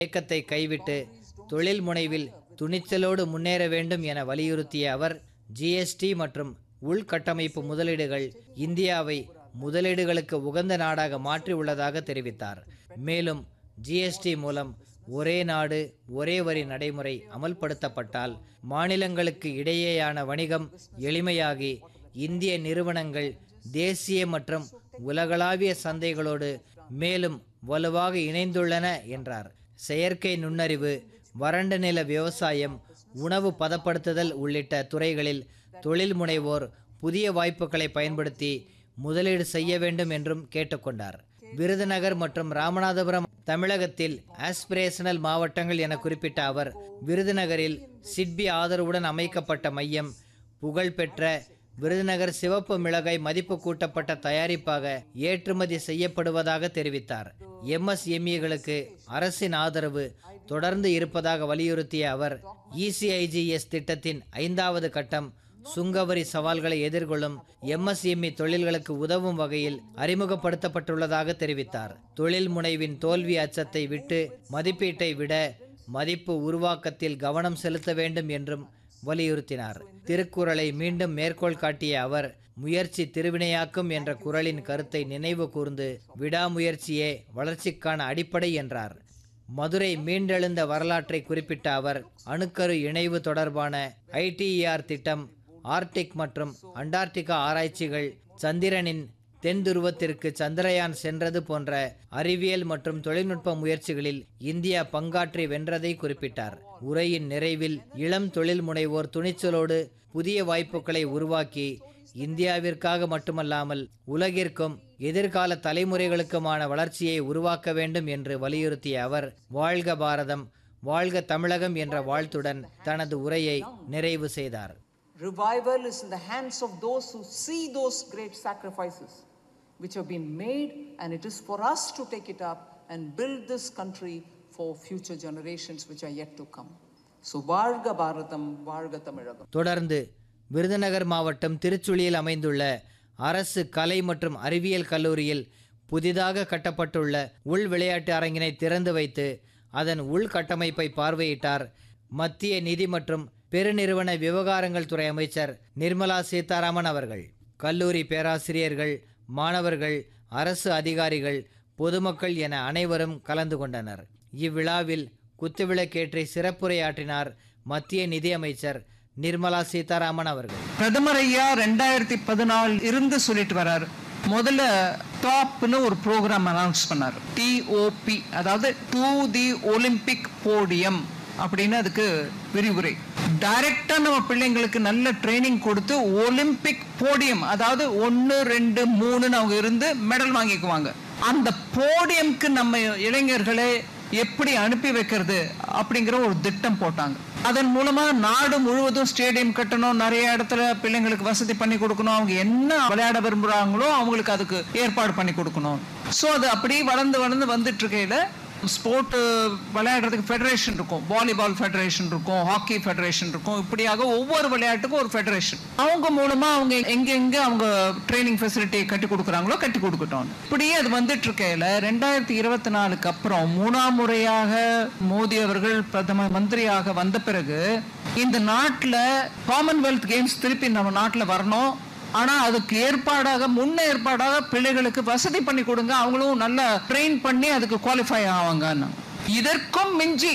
இயக்கத்தை கைவிட்டு தொழில் முனைவில் துணிச்சலோடு முன்னேற வேண்டும் என வலியுறுத்திய அவர் ஜிஎஸ்டி மற்றும் உள்கட்டமைப்பு முதலீடுகள் இந்தியாவை முதலீடுகளுக்கு உகந்த நாடாக மாற்றி உள்ளதாக தெரிவித்தார் மேலும் ஜிஎஸ்டி மூலம் ஒரே நாடு ஒரே வரி நடைமுறை அமல்படுத்தப்பட்டால் மாநிலங்களுக்கு இடையேயான வணிகம் எளிமையாகி இந்திய நிறுவனங்கள் தேசிய மற்றும் உலகளாவிய சந்தைகளோடு மேலும் வலுவாக இணைந்துள்ளன என்றார் செயற்கை நுண்ணறிவு வறண்ட நில விவசாயம் உணவு பதப்படுத்துதல் உள்ளிட்ட துறைகளில் தொழில் முனைவோர் புதிய வாய்ப்புகளை பயன்படுத்தி முதலீடு செய்ய வேண்டும் என்றும் கேட்டுக்கொண்டார் விருதுநகர் மற்றும் ராமநாதபுரம் தமிழகத்தில் ஆஸ்பிரேஷனல் மாவட்டங்கள் என குறிப்பிட்ட அவர் விருதுநகரில் சிட்பி ஆதரவுடன் அமைக்கப்பட்ட மையம் புகழ்பெற்ற விருதுநகர் சிவப்பு மிளகாய் மதிப்பு கூட்டப்பட்ட தயாரிப்பாக ஏற்றுமதி செய்யப்படுவதாக தெரிவித்தார் எம்எஸ்எம்இகளுக்கு அரசின் ஆதரவு தொடர்ந்து இருப்பதாக வலியுறுத்திய அவர் இசிஐஜிஎஸ் திட்டத்தின் ஐந்தாவது கட்டம் சுங்கவரி சவால்களை எதிர்கொள்ளும் எம்எஸ்எம்இ தொழில்களுக்கு உதவும் வகையில் அறிமுகப்படுத்தப்பட்டுள்ளதாக தெரிவித்தார் தொழில் முனைவின் தோல்வி அச்சத்தை விட்டு மதிப்பீட்டை விட மதிப்பு உருவாக்கத்தில் கவனம் செலுத்த வேண்டும் என்றும் வலியுறுத்தினார் திருக்குறளை மீண்டும் மேற்கோள் காட்டிய அவர் முயற்சி திருவினையாக்கும் என்ற குறளின் கருத்தை நினைவு கூர்ந்து விடாமுயற்சியே வளர்ச்சிக்கான அடிப்படை என்றார் மதுரை மீண்டெழுந்த வரலாற்றை குறிப்பிட்ட அவர் அணுக்கரு இணைவு தொடர்பான ஐடிஇஆர் திட்டம் ஆர்டிக் மற்றும் அண்டார்டிகா ஆராய்ச்சிகள் சந்திரனின் தென் துருவத்திற்கு சந்திரயான் சென்றது போன்ற அறிவியல் மற்றும் தொழில்நுட்ப முயற்சிகளில் இந்தியா பங்காற்றி வென்றதை குறிப்பிட்டார் உரையின் நிறைவில் இளம் தொழில் முனைவோர் துணிச்சலோடு புதிய வாய்ப்புகளை உருவாக்கி இந்தியாவிற்காக மட்டுமல்லாமல் உலகிற்கும் எதிர்கால தலைமுறைகளுக்குமான வளர்ச்சியை உருவாக்க வேண்டும் என்று வலியுறுத்திய அவர் வாழ்க பாரதம் வாழ்க தமிழகம் என்ற வாழ்த்துடன் தனது உரையை நிறைவு செய்தார் Revival is in the hands of those who see those great sacrifices which have been made, and it is for us to take it up and build this country for future generations which are yet to come. So, Varga Bharatam, Varga Tamilagam. தொடர்ந்து விருதுநகர் மாவட்டம் திருச்சுழியில் அமைந்துள்ள அரசு கலை மற்றும் அறிவியல் கல்லூரியில் புதிதாக கட்டப்பட்டுள்ள உள் விளையாட்டு அரங்கினை திறந்து வைத்து அதன் உள்கட்டமைப்பை பார்வையிட்டார் மத்திய நிதி மற்றும் பெருநிறுவன விவகாரங்கள் துறை அமைச்சர் நிர்மலா சீதாராமன் அவர்கள் கல்லூரி பேராசிரியர்கள் மாணவர்கள் அரசு அதிகாரிகள் பொதுமக்கள் என அனைவரும் கலந்து கொண்டனர் இவ்விழாவில் குத்துவிளக்கேற்றி சிறப்புரையாற்றினார் மத்திய நிதியமைச்சர் நிர்மலா சீதாராமன் அவர்கள் பிரதமர் ஐயா ரெண்டாயிரத்தி பதினாலு இருந்து சொல்லிட்டு வராரு முதல்ல டாப்னு ஒரு ப்ரோக்ராம் அனௌன்ஸ் பண்ணார் டிஓபி அதாவது டு தி ஒலிம்பிக் போடியம் அப்படின்னு அதுக்கு விரிவுரை டைரக்டா நம்ம பிள்ளைங்களுக்கு நல்ல ட்ரைனிங் கொடுத்து ஒலிம்பிக் போடியம் அதாவது ஒன்று ரெண்டு மூணுன்னு அவங்க இருந்து மெடல் வாங்கிக்குவாங்க அந்த போடியம்க்கு நம்ம இளைஞர்களை எப்படி அனுப்பி வைக்கிறது அப்படிங்கிற ஒரு திட்டம் போட்டாங்க அதன் மூலமா நாடு முழுவதும் ஸ்டேடியம் கட்டணும் நிறைய இடத்துல பிள்ளைங்களுக்கு வசதி பண்ணி கொடுக்கணும் அவங்க என்ன விளையாட விரும்புறாங்களோ அவங்களுக்கு அதுக்கு ஏற்பாடு பண்ணி கொடுக்கணும் ஸோ அது அப்படியே வளர்ந்து வளர்ந்து வந்துட்டு இருக்கையில ஸ்போர்ட் விளையாடுறதுக்கு ஃபெடரேஷன் இருக்கும் வாலிபால் ஃபெடரேஷன் இருக்கும் ஹாக்கி ஃபெடரேஷன் இருக்கும் இப்படியாக ஒவ்வொரு விளையாட்டுக்கும் ஒரு ஃபெடரேஷன் அவங்க மூலமா அவங்க எங்கெங்க அவங்க ட்ரைனிங் ஃபெசிலிட்டி கட்டி கொடுக்குறாங்களோ கட்டி கொடுக்கட்டும் இப்படியே அது வந்துட்டு இருக்கையில ரெண்டாயிரத்தி இருபத்தி நாலுக்கு அப்புறம் மூணாம் முறையாக மோடி அவர்கள் பிரதம மந்திரியாக வந்த பிறகு இந்த நாட்டில் காமன்வெல்த் கேம்ஸ் திருப்பி நம்ம நாட்டில் வரணும் ஆனா அதுக்கு ஏற்பாடாக முன்ன ஏற்பாடாக பிள்ளைகளுக்கு வசதி பண்ணி கொடுங்க அவங்களும் நல்லா ட்ரெயின் பண்ணி அதுக்கு குவாலிஃபை ஆவாங்க இதற்கும் மிஞ்சி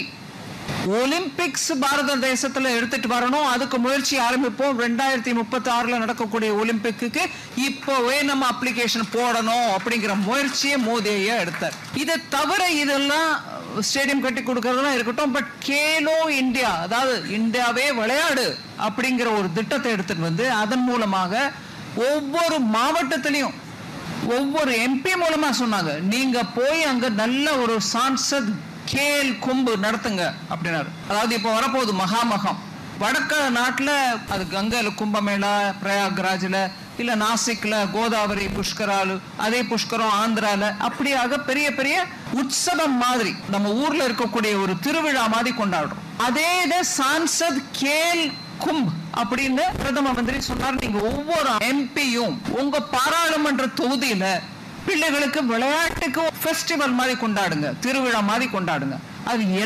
ஒலிம்பிக்ஸ் பாரத தேசத்துல எடுத்துட்டு வரணும் அதுக்கு முயற்சி ஆரம்பிப்போம் ரெண்டாயிரத்தி முப்பத்தி ஆறுல நடக்கக்கூடிய ஒலிம்பிக்கு இப்போவே நம்ம அப்ளிகேஷன் போடணும் அப்படிங்கிற முயற்சியை மோடி ஐயா எடுத்தார் இதை தவிர இதெல்லாம் ஸ்டேடியம் கட்டி கொடுக்கறதெல்லாம் இருக்கட்டும் பட் கேலோ இந்தியா அதாவது இந்தியாவே விளையாடு அப்படிங்கிற ஒரு திட்டத்தை எடுத்துட்டு வந்து அதன் மூலமாக ஒவ்வொரு மாவட்டத்திலையும் ஒவ்வொரு எம்பி மூலமா சொன்னாங்க நீங்க போய் அங்க நல்ல ஒரு சான்சத் கேல் கும்பு நடத்துங்க அப்படின்னாரு அதாவது இப்போ வரப்போகுது மகாமகம் வடக்க நாட்டுல அது கங்கையில கும்பமேளா பிரயாக்ராஜ்ல இல்ல நாசிக்ல கோதாவரி புஷ்கராலு அதே புஷ்கரம் ஆந்திரால அப்படியாக பெரிய பெரிய உற்சவம் மாதிரி நம்ம ஊர்ல இருக்கக்கூடிய ஒரு திருவிழா மாதிரி கொண்டாடுறோம் அதே இதை சான்சத் கேல் கும்ப் அப்படின்னு பிரதம மந்திரி சொன்னார் நீங்க ஒவ்வொரு எம்பியும் உங்க பாராளுமன்ற தொகுதியில பிள்ளைகளுக்கு விளையாட்டுக்கு ஃபெஸ்டிவல் மாதிரி கொண்டாடுங்க திருவிழா மாதிரி கொண்டாடுங்க அது